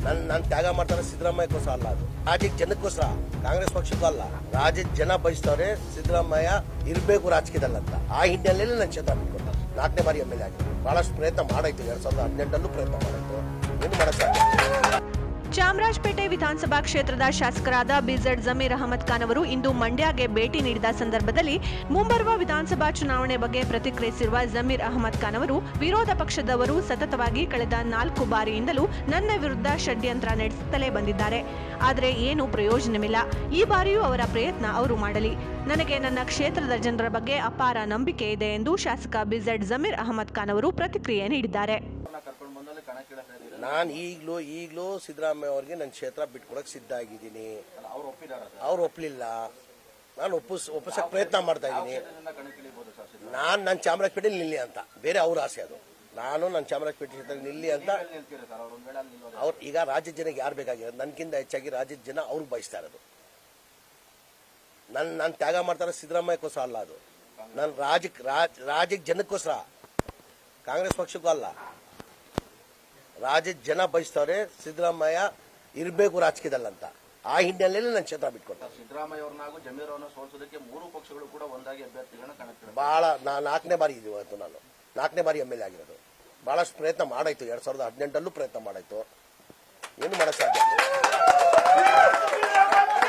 ನನ್ ನಾನು ತ್ಯಾಗ ಮಾಡ್ತಾರೆ ಸಿದ್ದರಾಮಯ್ಯಕೋಸ್ಕರ ಅಲ್ಲ ಅದು ರಾಜ್ಯಕ್ಕೆ ಜನಕ್ಕೋಸ್ಕರ ಕಾಂಗ್ರೆಸ್ ಪಕ್ಷಕ್ಕೂ ಅಲ್ಲ ರಾಜ್ಯದ ಜನ ಬಯಸ್ತವ್ರೆ ಸಿದ್ದರಾಮಯ್ಯ ಇರಬೇಕು ರಾಜಕೀಯದಲ್ಲಿ ಅಂತ ಆ ಹಿನ್ನೆಲೆಯಲ್ಲಿ ನನ್ನ ಕ್ಷೇತ್ರ ಬಿಟ್ಕೊಟ್ಟ ನಾಲ್ಕನೇ ಬಾರಿ ಎಮ್ ಎಲ್ ಎ ಆಗಿದ್ದು ಬಹಳಷ್ಟು ಪ್ರಯತ್ನ ಮಾಡಾಯ್ತು ಎರಡ್ ಸಾವಿರದ ಹದಿನೆಂಟಲ್ಲೂ ಪ್ರಯತ್ನ ಮಾಡಾಯ್ತು ಏನು ಮಾಡಕ್ ಸಾಧ್ಯ ಚಾಮರಾಜಪೇಟೆ ವಿಧಾನಸಭಾ ಕ್ಷೇತ್ರದ ಶಾಸಕರಾದ ಬಿಜೆಡ್ ಜಮೀರ್ ಅಹಮದ್ ಖಾನ್ ಅವರು ಇಂದು ಮಂಡ್ಯಗೆ ಭೇಟಿ ನೀಡಿದ ಸಂದರ್ಭದಲ್ಲಿ ಮುಂಬರುವ ವಿಧಾನಸಭಾ ಚುನಾವಣೆ ಬಗ್ಗೆ ಪ್ರತಿಕ್ರಿಯಿಸಿರುವ ಜಮೀರ್ ಅಹಮದ್ ಖಾನ್ ಅವರು ವಿರೋಧ ಪಕ್ಷದವರು ಸತತವಾಗಿ ಕಳೆದ ನಾಲ್ಕು ಬಾರಿಯಿಂದಲೂ ನನ್ನ ವಿರುದ್ಧ ಷಡ್ಯಂತ್ರ ನಡೆಸುತ್ತಲೇ ಬಂದಿದ್ದಾರೆ ಆದರೆ ಏನು ಪ್ರಯೋಜನವಿಲ್ಲ ಈ ಬಾರಿಯೂ ಅವರ ಪ್ರಯತ್ನ ಅವರು ಮಾಡಲಿ ನನಗೆ ನನ್ನ ಕ್ಷೇತ್ರದ ಜನರ ಬಗ್ಗೆ ಅಪಾರ ನಂಬಿಕೆ ಇದೆ ಎಂದು ಶಾಸಕ ಬಿಜೆಡ್ ಜಮೀರ್ ಅಹಮದ್ ಖಾನ್ ಅವರು ಪ್ರತಿಕ್ರಿಯೆ ನೀಡಿದ್ದಾರೆ ಕರ್ಕೊಂಡು ಬಂದಲ್ಲಿ ಕಣ ಕೇಳ್ತಾ ಇದ್ದೀರಾ ನಾನು ಈಗಲೂ ಈಗಲೂ ಸಿದ್ದರಾಮಯ್ಯ ಅವ್ರಿಗೆ ನನ್ನ ಕ್ಷೇತ್ರ ಬಿಟ್ಕೊಡಕ್ ಸಿದ್ಧ ಆಗಿದ್ದೀನಿ ಅವ್ರು ಒಪ್ಪಿದಾರ ಸರ್ ಅವ್ರು ಒಪ್ಪಲಿಲ್ಲ ನಾನು ಒಪ್ಪಿಸ್ ಒಪ್ಪಿಸಕ್ ಪ್ರಯತ್ನ ಮಾಡ್ತಾ ಇದ್ದೀನಿ ಕ್ಷೇತ್ರದಿಂದ ಕಣ ಕೇಳಿಬಹುದು ಸರ್ ಸಿದ್ದು ನಾನು ನನ್ನ ಚಾಮರಾಜಪೇಟೆಲಿ ನಿಲ್ಲಿ ಅಂತ ಬೇರೆ ಅವ್ರ ಆಸೆ ಅದು ನಾನು ನನ್ನ ಚಾಮರಾಜಪೇಟೆ ಕ್ಷೇತ್ರ ನಿಲ್ಲಿ ಅಂತ ಎಲ್ಲಿ ನಿಲ್ತೀರಾ ಸರ್ ಅವ್ರು ಒಂದ್ ವೇಳೆ ಅಲ್ಲಿ ನಿಲ್ಲೋದು ಅವ್ರು ಈಗ ರಾಜ್ಯದ ಜನಕ್ಕೆ ಯಾರು ಬೇಕಾಗಿರೋದು ನನ್ಕಿಂತ ಹೆಚ್ಚಾಗಿ ರಾಜ್ಯದ ಜನ ಅವ್ರು ಬಯಸ್ತಾ ಇರೋದು ನನ್ನ ನಾನು ತ್ಯಾಗ ಮಾಡ್ತಾರೆ ಸಿದ್ದರಾಮಯ್ಯಕೋಸ್ಕರ ಅಲ್ಲ ಅದು ನನ್ನ ರಾಜಕ್ಕೆ ರಾಜ್ ರಾಜ್ಯಕ್ಕೆ ಜನಕ್ಕೋಸ್ಕರ ಕಾಂಗ್ರೆಸ್ ಪಕ್ಷಕ್ಕೂ ಅಲ್ಲ ರಾಜ್ಯದ ಜನ ಬಯಸ್ತವ್ರೆ ಸಿದ್ದರಾಮಯ್ಯ ಇರಬೇಕು ರಾಜಕೀಯದಲ್ಲಿ ಅಂತ ಆ ಹಿನ್ನೆಲೆಯಲ್ಲಿ ನನ್ನ ಕ್ಷೇತ್ರ ಬಿಟ್ಕೊಟ್ಟ ಸಿದ್ದರಾಮಯ್ಯ ಅವ್ರನ್ನಾಗೂ ಜಮೀರ್ ಅವ್ರನ್ನ ಸೋಲಿಸೋದಕ್ಕೆ ಮೂರು ಪಕ್ಷಗಳು ಕೂಡ ಒಂದಾಗಿ ಅಭ್ಯರ್ಥಿಗಳನ್ನ ಕಣಕ್ಕಿಡ ಬಹಳ ನಾ ನಾಲ್ಕನೇ ಬಾರಿ ಇದು ಇವತ್ತು ನಾನು ನಾಲ್ಕನೇ ಬಾರಿ ಎಮ್ ಎಲ್ ಎ ಆಗಿರೋದು ಬಹಳಷ್ಟು ಪ್ರಯತ್ನ ಮಾಡಾಯ್ತು ಎರಡ್ ಸಾವಿರದ ಹದಿನೆಂಟಲ್ಲೂ ಪ್ರಯತ್ನ ಮಾಡಾಯ್ತು ಏನು ಮಾಡಕ್ ಸಾಧ್ಯ ಇಲ್ಲ.